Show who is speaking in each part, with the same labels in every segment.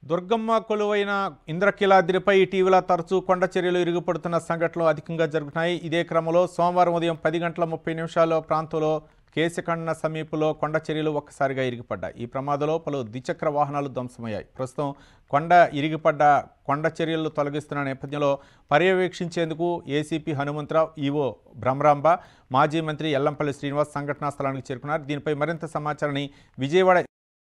Speaker 1: దుర్గమ్మ కొలువైన ఇంద్రకీలాద్రిపై ఇటీవల తరచూ కొండ చర్యలు ఇరుగుపడుతున్న సంఘటనలు అధికంగా జరుగుతున్నాయి ఇదే క్రమంలో సోమవారం ఉదయం పది గంటల ముప్పై నిమిషాల ప్రాంతంలో కేశఖండ సమీపంలో కొండ చర్యలు ఒక్కసారిగా ఇరిగిపడ్డాయి ఈ ప్రమాదంలో పలు ద్విచక్ర వాహనాలు ధ్వంసమయ్యాయి ప్రస్తుతం కొండ ఇరిగిపడ్డ కొండ చర్యలు తొలగిస్తున్న నేపథ్యంలో పర్యవేక్షించేందుకు ఏసీపీ హనుమంతరావు ఈవో భ్రమరాంబ మాజీ మంత్రి ఎల్లంపల్లి శ్రీనివాస్ సంఘటనా స్థలానికి చేరుకున్నారు దీనిపై మరింత సమాచారాన్ని విజయవాడ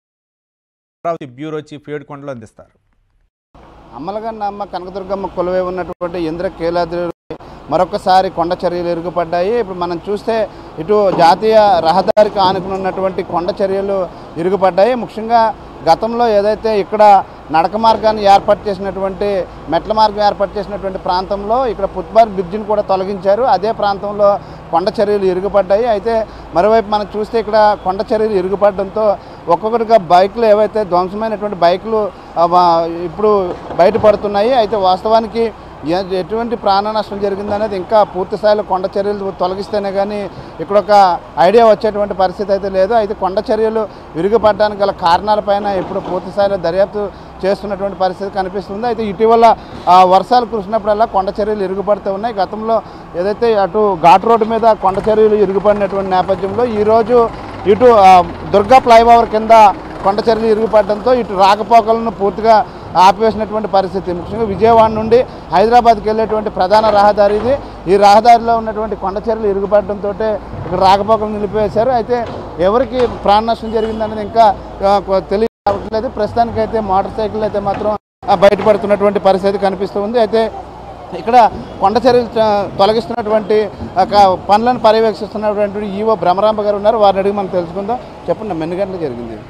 Speaker 1: అమరావతి బ్యూరో చీఫ్ ఏడుకొండలు అందిస్తారు
Speaker 2: అమ్మలగన్న అమ్మ కనకదుర్గమ్మ కొలువై ఉన్నటువంటి ఇంద్ర కీలాద్రి మరొకసారి కొండ చర్యలు ఇరుగుపడ్డాయి ఇప్పుడు మనం చూస్తే ఇటు జాతీయ రహదారికి ఆనుకుని ఉన్నటువంటి కొండ చర్యలు ఇరుగుపడ్డాయి ముఖ్యంగా గతంలో ఏదైతే ఇక్కడ నడక మార్గాన్ని ఏర్పాటు చేసినటువంటి మెట్ల మార్గం ఏర్పాటు చేసినటువంటి ప్రాంతంలో ఇక్కడ ఫుట్బాల్ బ్రిడ్జిని కూడా తొలగించారు అదే ప్రాంతంలో కొండ చర్యలు ఇరుగుపడ్డాయి అయితే మరోవైపు మనం చూస్తే ఇక్కడ కొండ చర్యలు ఇరుగుపడడంతో ఒక్కొక్కటిగా బైకులు ఏవైతే ధ్వంసమైనటువంటి బైకులు ఆ, వా- ఇప్పుడు బయటపడుతున్నాయి అయితే వాస్తవానికి ఎ- ఎటువంటి ప్రాణ నష్టం జరిగిందనేది ఇంకా పూర్తి స్థాయిలో కొండ చర్యలు తొలగిస్తేనే కానీ ఇక్కడ ఒక ఐడియా వచ్చేటువంటి పరిస్థితి అయితే లేదు అయితే కొండ చర్యలు విరిగిపడడానికి గల కారణాలపైన ఇప్పుడు పూర్తి స్థాయిలో దర్యాప్తు చేస్తున్నటువంటి పరిస్థితి కనిపిస్తుంది అయితే ఇటీవల ఆ, వర్షాలు కురిసినప్పుడల్లా కొండ చర్యలు ఇరుగుపడుతూ ఉన్నాయి గతంలో ఏదైతే అటు ఘాట్ రోడ్డు మీద కొండ చర్యలు ఇరుగుపడినటువంటి నేపథ్యంలో ఈరోజు ఇటు ఆ, దుర్గా ఫ్లైఓవర్ కింద కొండ చర్యలు ఇరుగుపడడంతో ఇటు రాకపోకలను పూర్తిగా ఆపివేసినటువంటి పరిస్థితి ముఖ్యంగా విజయవాడ నుండి హైదరాబాద్కి వెళ్ళేటువంటి ప్రధాన రహదారి ఇది ఈ రహదారిలో ఉన్నటువంటి కొండ చర్యలు ఇరుగుపడడంతో ఇక్కడ రాకపోకలు నిలిపివేశారు అయితే ఎవరికి ప్రాణ నష్టం జరిగిందనేది ఇంకా ఆ, కొ- తెలియట్లేదు ప్రస్తుతానికైతే మోటార్ సైకిల్ అయితే మాత్రం ఆ, బయటపడుతున్నటువంటి పరిస్థితి కనిపిస్తూ ఉంది అయితే ఇక్కడ కొండ చర్యలు చ- తొలగిస్తున్నటువంటి ఒక పనులను పర్యవేక్షిస్తున్నటువంటి ఈవో భ్రమరాంబ గారు ఉన్నారు వారిని అడిగి మనం తెలుసుకుందాం చెప్పండి ఎన్ని గంటలు జరిగింది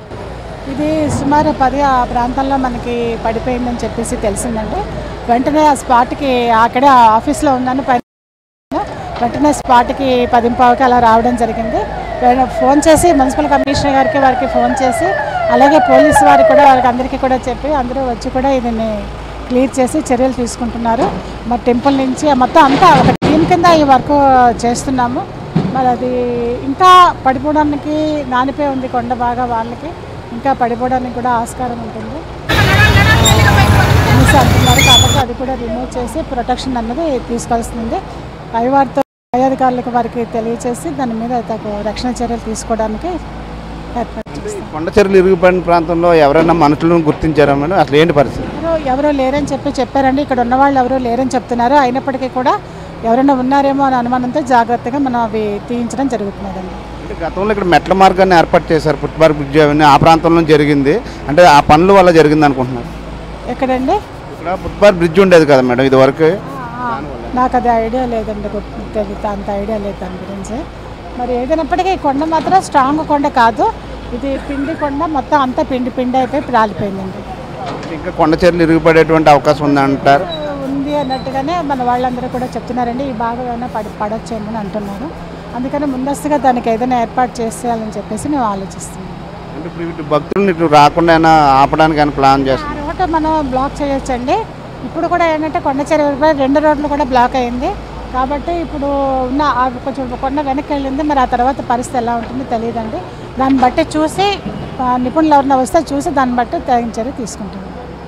Speaker 3: ఇది సుమారు పది ఆ ప్రాంతంలో మనకి పడిపోయిందని చెప్పేసి తెలిసిందండి వెంటనే ఆ స్పాట్కి అక్కడే ఆ ఆఫీస్లో ఉన్నాను పైన వెంటనే స్పాట్కి పదింపావుకి అలా రావడం జరిగింది వెన- ఫోన్ చేసి మున్సిపల్ కమిషనర్ గారికి వారికి ఫోన్ చేసి అలాగే పోలీసు వారికి కూడా వారికి అందరికీ కూడా చెప్పి అందరూ వచ్చి కూడా దీన్ని క్లియర్ చేసి చర్యలు తీసుకుంటున్నారు మరి టెంపుల్ నుంచి మొత్తం అంతా ఒక టీం కింద ఈ వర్క్ చేస్తున్నాము మరి అది ఇంకా పడిపోవడానికి నానిపోయి ఉంది కొండ బాగా వాళ్ళకి ఇంకా పడిపోవడానికి కూడా ఆస్కారం ఉంటుంది అనేసి అంటున్నారు కాబట్టి అది కూడా రిమూవ్ చేసి ప్రొటెక్షన్ అన్నది తీసుకోవాల్సింది పై వారితో పై అధికారులకు వారికి తెలియచేసి దాని మీద తగు రక్షణ చర్యలు తీసుకోవడానికి ఏర్పాటు చేస్తాం
Speaker 2: కొండ చర్యలు ఇరుగుపడిన ప్రాంతంలో ఎవరైనా మనుషులను గుర్తించారా మేడం అసలు ఏంటి పరిస్థితి
Speaker 3: ఎవరో ఎవరో లేరని చెప్పి చెప్పారండి ఇక్కడ ఉన్న వాళ్ళు ఎవరో లేరని చెప్తున్నారు అయినప్పటికీ కూడా ఎవరైనా ఉన్నారేమో అని అనుమానంతో జాగ్రత్తగా మనం అవి తీయించడం జరుగుతున్నదండి
Speaker 2: అంటే గతంలో ఇక్కడ మెట్ల మార్గాన్ని ఏర్పాటు చేశారు ఫుట్బాల్ బ్రిడ్జ్ అవన్నీ ఆ ప్రాంతంలో జరిగింది అంటే ఆ పనుల వల్ల జరిగింది అనుకుంటున్నారు
Speaker 3: ఎక్కడండి
Speaker 2: ఇక్కడ ఫుట్బాల్ బ్రిడ్జ్ ఉండేది కదా మేడం ఇది వరకు
Speaker 3: ఆ, నాకు అది ఐడియా లేదండి గుర్తు- తెలియదు అంత ఐడియా లేదు దాని గురించి మరి ఏదైనప్పటికీ ఈ కొండ మాత్రం స్ట్రాంగ్ కొండ కాదు ఇది పిండి కొండ మొత్తం అంతా పిండి పిండి అయిపోయి రాలిపోయిందండి
Speaker 2: ఇంకా కొండ చర్యలు ఇరుగుపడేటువంటి అవకాశం ఉందంటారు
Speaker 3: ఉంది అన్నట్టుగానే మన వాళ్ళందరూ కూడా చెప్తున్నారండి ఈ భాగం ఏమైనా పడి పడొచ్చేమో అని అంటున్నారు అందుకని ముందస్తుగా దానికి ఏదైనా ఏర్పాటు చేసేయాలని చెప్పేసి మేము ఆలోచిస్తున్నాం
Speaker 2: అంటే ఇప్పుడు ఇటు భక్తులను ఇటు రాకుండా అయినా ఆపడానికి అని ప్లాన్ చేస్తారు
Speaker 3: ఆ రోడ్డు మనం బ్లాక్ చేయొచ్చండి ఇప్పుడు కూడా ఏంటంటే కొండ చెరువు రెండు రోడ్లు కూడా బ్లాక్ అయింది కాబట్టి ఇప్పుడు ఉన్న ఆ కొంచెం కొండ వెనక్కి వెళ్ళింది మరి ఆ తర్వాత పరిస్థితి ఎలా ఉంటుందో తెలియదండి దాన్ని బట్టి చూసి ఆ, నిపుణులు ఎవరైనా వస్తే చూసి దాన్ని బట్టి తగిన చర్య తీసుకుంటాం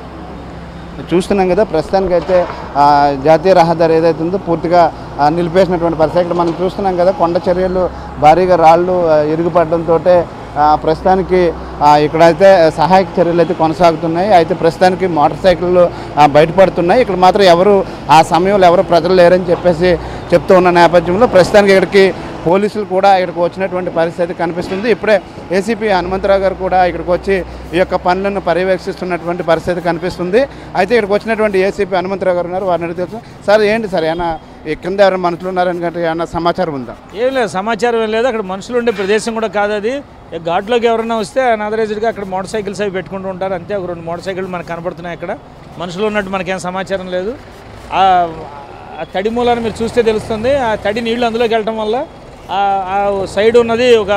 Speaker 2: చూస్తున్నాం కదా ప్రస్తుతానికైతే ఆ, జాతీయ రహదారి ఏదైతే ఉందో పూర్తిగా ఆ, నిలిపేసినటువంటి పరిస్థితి ఇక్కడ మనం చూస్తున్నాం కదా కొండ చర్యలు భారీగా రాళ్ళు ఆ, ఇరుగుపడడంతో ప్రస్తుతానికి ఆ, ఇక్కడైతే సహాయక చర్యలు అయితే కొనసాగుతున్నాయి అయితే ప్రస్తుతానికి మోటార్ సైకిళ్ళు ఆ, బయటపడుతున్నాయి ఇక్కడ మాత్రం ఎవరు ఆ సమయంలో ఎవరు ప్రజలు లేరని చెప్పేసి చెప్తూ ఉన్న నేపథ్యంలో ప్రస్తుతానికి ఇక్కడికి పోలీసులు కూడా ఇక్కడికి వచ్చినటువంటి పరిస్థితి కనిపిస్తుంది ఇప్పుడే ఏసీపీ హనుమంతరావు గారు కూడా ఇక్కడికి వచ్చి ఈ యొక్క పనులను పర్యవేక్షిస్తున్నటువంటి పరిస్థితి కనిపిస్తుంది అయితే ఇక్కడికి వచ్చినటువంటి ఏసీపీ హనుమంతరావు గారు ఉన్నారు వారిని అడిగి తెలుసు సార్ ఏంటి సార్ ఏమైనా ఈ కింద ఎవరైనా మనుషులు ఉన్నారని గట్రా ఏమైనా సమాచారం ఉందా
Speaker 4: ఏం లేదు సమాచారం ఏం లేదు అక్కడ మనుషులు ఉండే ప్రదేశం కూడా కాదు అది ఇక ఘాట్లోకి ఎవరైనా వస్తే అనాథరైజ్డ్గా అక్కడ మోటార్ సైకిల్స్ అవి పెట్టుకుంటూ ఉంటారు అంతే ఒక రెండు మోటార్ సైకిల్ మనకు కనపడుతున్నాయి అక్కడ మనుషులు ఉన్నట్టు మనకేం సమాచారం లేదు ఆ ఆ తడి మూలాన్ని మీరు చూస్తే తెలుస్తుంది ఆ తడి నీళ్లు అందులోకి వెళ్ళటం వల్ల ఆ ఆ సైడ్ ఉన్నది ఒక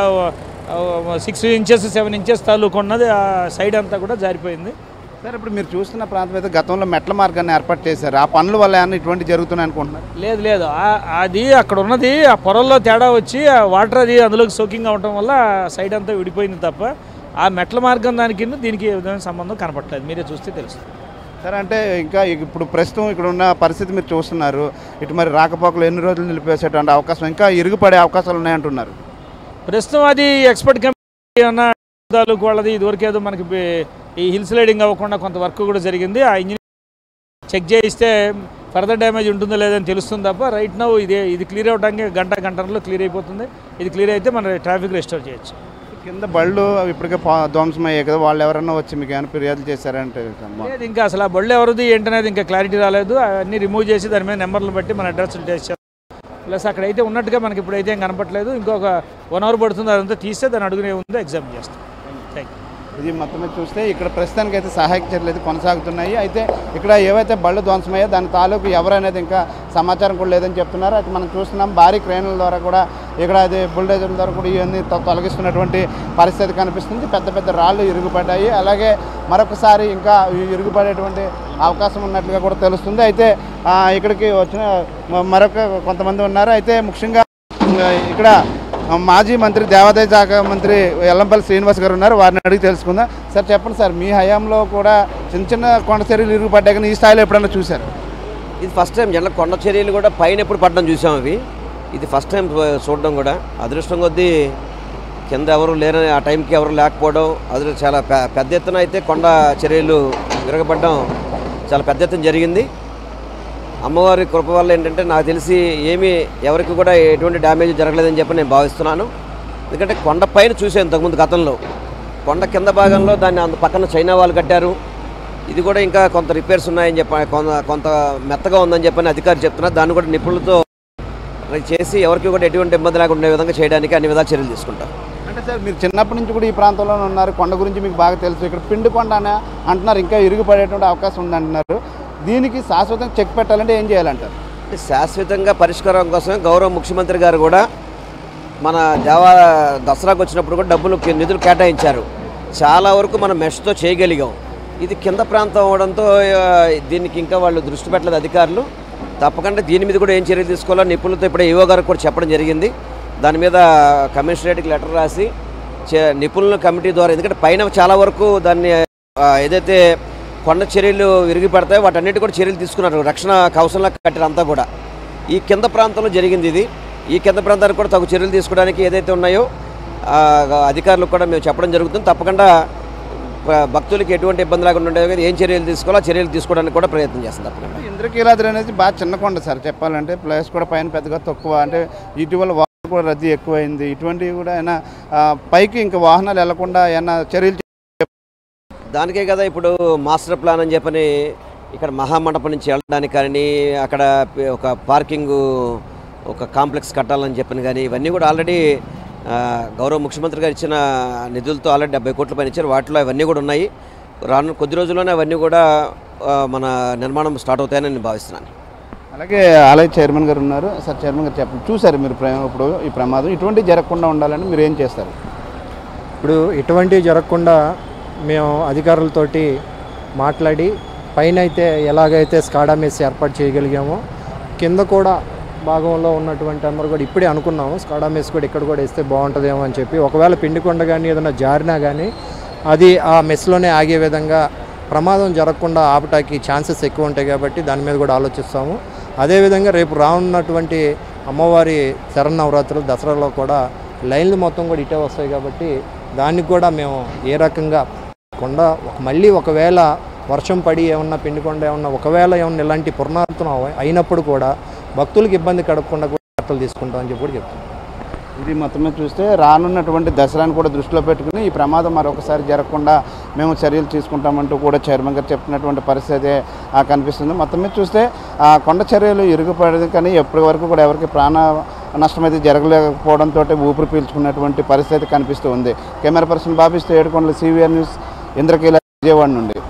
Speaker 4: సిక్స్ ఇంచెస్ సెవెన్ ఇంచెస్ తాలూకు ఉన్నది ఆ సైడ్ అంతా కూడా జారిపోయింది
Speaker 2: సార్ ఇప్పుడు మీరు చూస్తున్న ప్రాంతం అయితే గతంలో మెట్ల మార్గాన్ని ఏర్పాటు చేశారు ఆ పనుల వల్ల ఏమైనా ఇటువంటి జరుగుతున్నాయి అనుకుంటున్నారు
Speaker 4: లేదు లేదు ఆ- అది అక్కడ ఉన్నది ఆ పొరల్లో తేడా వచ్చి ఆ వాటర్ అది అందులోకి సోకింగ్ అవటం వల్ల ఆ సైడ్ అంతా విడిపోయింది తప్ప ఆ మెట్ల మార్గం దానికి దీనికి ఏ విధమైన సంబంధం కనపట్లేదు మీరే చూస్తే తెలుస్తుంది
Speaker 2: సరే అంటే ఇంకా ఇప్పుడు ప్రస్తుతం ఇక్కడ ఉన్న పరిస్థితి మీరు చూస్తున్నారు ఇటు మరి రాకపోకలు ఎన్ని రోజులు నిలిపేసేటువంటి అవకాశం ఇంకా ఇరుగుపడే అవకాశాలు ఉన్నాయంటున్నారు
Speaker 4: ప్రస్తుతం అది ఎక్స్పర్ట్ కంపెనీ అన్న తాలూకు వాళ్ళది ఇదివరకు ఏదో మనకి బే- ఈ హిల్ స్లైడింగ్ అవ్వకుండా కొంత వర్క్ కూడా జరిగింది ఆ ఇంజిన్ చెక్ చేయిస్తే ఫర్దర్ డ్యామేజ్ ఉంటుందో లేదని తెలుస్తుంది తప్ప రైట్ నౌ ఇది ఇది క్లియర్ అవడానికి గంట గంటలో క్లియర్ అయిపోతుంది ఇది క్లియర్ అయితే మన ట్రాఫిక్ రెస్టోర్ చేయొచ్చు
Speaker 2: కింద బళ్ళు ఇప్పటికే పా- ధ్వంసమయ్యాయి కదా వాళ్ళు ఎవరన్నా వచ్చి మీకు ఏమైనా ఫిర్యాదు చేశారంటే
Speaker 4: లేదు ఇంకా అసలు ఆ బళ్ళు ఎవరిది ఏంటనేది ఇంకా క్లారిటీ రాలేదు అవన్నీ రిమూవ్ చేసి దాని మీద నెంబర్లు బట్టి మన అడ్రస్ టెస్ట్ చేస్తాం ప్లస్ అక్కడైతే ఉన్నట్టుగా మనకి ఇప్పుడైతే ఏం కనపట్లేదు ఇంకొక వన్ అవర్ పడుతుంది అదంతా తీస్తే దాన్ని అడుగునే ఉందో ఎగ్జామ్ చేస్తాం థ్యాంక్ యూ
Speaker 2: ఇది మొత్తం మీద చూస్తే ఇక్కడ ప్రస్తుతానికి అయితే సహాయక చర్యలు అయితే కొనసాగుతున్నాయి అయితే ఇక్కడ ఏవైతే బళ్ళు ధ్వంసమయ్యో దాని తాలూకు ఎవరనేది ఇంకా సమాచారం కూడా లేదని చెప్తున్నారు అయితే మనం చూస్తున్నాం భారీ క్రేన్ల ద్వారా కూడా ఇక్కడ అది బుల్డేజర్ల ద్వారా కూడా ఇవన్నీ తొ- తొలగిస్తున్నటువంటి పరిస్థితి కనిపిస్తుంది పెద్ద పెద్ద రాళ్ళు ఇరుగుపడ్డాయి అలాగే మరొకసారి ఇంకా ఇ- ఇరుగుపడేటువంటి అవకాశం ఉన్నట్లుగా కూడా తెలుస్తుంది అయితే ఆ, ఇక్కడికి వచ్చిన మ- మరొక కొంతమంది ఉన్నారు అయితే ముఖ్యంగా ఆ, ఇక్కడ ఆ, మాజీ మంత్రి దేవాదాయ శాఖ మంత్రి ఎల్లంపల్లి శ్రీనివాస్ గారు ఉన్నారు వారిని అడిగి తెలుసుకుందాం సార్ చెప్పండి సార్ మీ హయాంలో కూడా చిన్న చిన్న కొండ చర్యలు ఇరుగుపడ్డాయి కానీ ఈ స్థాయిలో ఎప్పుడైనా చూశారు
Speaker 5: ఇది ఫస్ట్ టైం జనరల్ కొండ చర్యలు కూడా పైన ఎప్పుడు పడడం చూసాం అవి ఇది ఫస్ట్ టైం చూడడం కూడా అదృష్టం కొద్దీ కింద ఎవరు లేరని ఆ టైంకి ఎవరు లేకపోవడం అది చాలా పె- పెద్ద ఎత్తున అయితే కొండ చర్యలు విరగబడడం చాలా పెద్ద ఎత్తున జరిగింది అమ్మవారి కృప వల్ల ఏంటంటే నాకు తెలిసి ఏమీ ఎవరికి కూడా ఎటువంటి డ్యామేజ్ జరగలేదని చెప్పి నేను భావిస్తున్నాను ఎందుకంటే కొండ పైన చూసాను ఇంతకుముందు గతంలో కొండ కింద భాగంలో దాన్ని అంత పక్కన చైనా వాళ్ళు కట్టారు ఇది కూడా ఇంకా కొంత రిపేర్స్ ఉన్నాయని చెప్పి కొంత కొంత మెత్తగా ఉందని చెప్పని అధికారులు చెప్తున్నారు దాన్ని కూడా నిపుణులతో చేసి ఎవరికి కూడా ఎటువంటి ఇబ్బంది లేకుండా ఉండే విధంగా చేయడానికి అన్ని విధాలు చర్యలు తీసుకుంటాం
Speaker 2: అంటే సార్ మీరు చిన్నప్పటి నుంచి కూడా ఈ ప్రాంతంలోనే ఉన్నారు కొండ గురించి మీకు బాగా తెలుసు ఇక్కడ పిండి కొండ అని అంటున్నారు ఇంకా ఇరుగుపడేటువంటి అవకాశం ఉంది అంటున్నారు దీనికి శాశ్వతంగా చెక్ పెట్టాలంటే ఏం చేయాలంటారు
Speaker 5: అంటే శాశ్వతంగా పరిష్కారం కోసం గౌరవ ముఖ్యమంత్రి గారు కూడా మన దేవా దసరాకు వచ్చినప్పుడు కూడా డబ్బులు కి- నిధులు కేటాయించారు చాలా వరకు మనం మెష్తో చేయగలిగాం ఇది కింద ప్రాంతం అవడంతో ఆ, దీనికి ఇంకా వాళ్ళు దృష్టి పెట్టలేదు అధికారులు తప్పకుండా దీని మీద కూడా ఏం చర్యలు తీసుకోవాలో నిపుణులతో ఇప్పుడే ఈవో గారికి కూడా చెప్పడం జరిగింది దాని మీద కమిషనరేట్కి లెటర్ రాసి చే- నిపుణుల కమిటీ ద్వారా ఎందుకంటే పైన చాలా వరకు దాన్ని ఆ, ఏదైతే కొండ చర్యలు విరిగి పడతాయో వాటన్నిటి కూడా చర్యలు తీసుకున్నారు రక్షణ కవసంలా కట్టారు అంతా కూడా ఈ కింద ప్రాంతంలో జరిగింది ఇది ఈ కింద ప్రాంతానికి కూడా తగు చర్యలు తీసుకోవడానికి ఏదైతే ఉన్నాయో ఆ, అధికారులకు కూడా మేము చెప్పడం జరుగుతుంది తప్పకుండా ప- భక్తులకి ఎటువంటి ఇబ్బంది లేకుండా ఉండే ఏం చర్యలు తీసుకోవాలో ఆ చర్యలు తీసుకోవడానికి కూడా ప్రయత్నం చేస్తాం తప్పకుండా
Speaker 2: ఇంద్రకీలాద్రి అనేది బాగా చిన్న కొండ సార్ చెప్పాలంటే ప్లేస్ కూడా పైన పెద్దగా తక్కువ అంటే ఇటీవల వాహనాలు కూడా రద్దీ ఎక్కువైంది ఇటువంటివి కూడా ఏమైనా ఆ, పైకి ఇంకా వాహనాలు వెళ్లకుండా ఏమైనా చర్యలు
Speaker 5: దానికే కదా ఇప్పుడు మాస్టర్ ప్లాన్ అని చెప్పని ఇక్కడ మహామండపం నుంచి వెళ్ళడానికి కానీ అక్కడ ప- ఒక పార్కింగ్ ఒక కాంప్లెక్స్ కట్టాలని చెప్పని కానీ ఇవన్నీ కూడా ఆల్రెడీ ఆ, గౌరవ ముఖ్యమంత్రి గారు ఇచ్చిన నిధులతో ఆల్రెడీ డెబ్బై కోట్ల పైన ఇచ్చారు వాటిలో అవన్నీ కూడా ఉన్నాయి రాను కొద్ది రోజుల్లోనే అవన్నీ కూడా ఆ, మన నిర్మాణం స్టార్ట్ అవుతాయని నేను భావిస్తున్నాను
Speaker 2: అలాగే ఆలయ చైర్మన్ గారు ఉన్నారు సార్ చైర్మన్ గారు చెప్పండి చూసారు మీరు ప్ర- ఇప్పుడు ఈ ప్రమాదం ఇటువంటి జరగకుండా ఉండాలని మీరు ఏం చేస్తారు
Speaker 6: ఇప్పుడు ఇటువంటివి జరగకుండా మేము అధికారులతోటి మాట్లాడి పైన అయితే ఎలాగైతే స్కాడా మెస్ ఏర్పాటు చేయగలిగామో కింద కూడా భాగంలో ఉన్నటువంటి అందరూ కూడా ఇప్పుడే అనుకున్నాము స్కాడా మెస్ కూడా ఇక్కడ కూడా వేస్తే బాగుంటుందేమో అని చెప్పి ఒకవేళ పిండికొండ కానీ ఏదైనా జారినా కానీ అది ఆ మెస్లోనే ఆగే విధంగా ప్రమాదం జరగకుండా ఆపటానికి ఛాన్సెస్ ఎక్కువ ఉంటాయి కాబట్టి దాని మీద కూడా ఆలోచిస్తాము అదేవిధంగా రేపు రానున్నటువంటి అమ్మవారి శరన్నవరాత్రులు దసరాలో కూడా లైన్లు మొత్తం కూడా ఇటే వస్తాయి కాబట్టి దానికి కూడా మేము ఏ రకంగా కొండ ఒక- మళ్ళీ ఒకవేళ వర్షం పడి ఏమన్నా పిండికొండ ఏమన్నా ఒకవేళ ఏమన్నా ఇలాంటి పునరావృతం అవ- అయినప్పుడు కూడా భక్తులకు ఇబ్బంది కడగకుండా కూడా జాగ్రత్తలు తీసుకుంటామని చెప్పి కూడా చెప్తున్నాం
Speaker 2: ఇది మొత్తం మీద చూస్తే రానున్నటువంటి దసరాను కూడా దృష్టిలో పెట్టుకుని ఈ ప్రమాదం మరొకసారి జరగకుండా మేము చర్యలు తీసుకుంటామంటూ కూడా చైర్మన్ గారు చెప్తున్నటువంటి పరిస్థితి ఆ, కనిపిస్తుంది మొత్తం మీద చూస్తే ఆ కొండ చర్యలు ఇరుగుపడదు కానీ ఎప్పటి వరకు కూడా ఎవరికి ప్రాణ నష్టం అయితే జరగలేకపోవడంతో ఊపిరి పీల్చుకున్నటువంటి పరిస్థితి కనిపిస్తూ ఉంది కెమెరా పర్సన్ బాబిస్తే ఏడుకొండల సివిఆర్ న్యూస్ ఇంద్రకీల విజయవాడ నుండి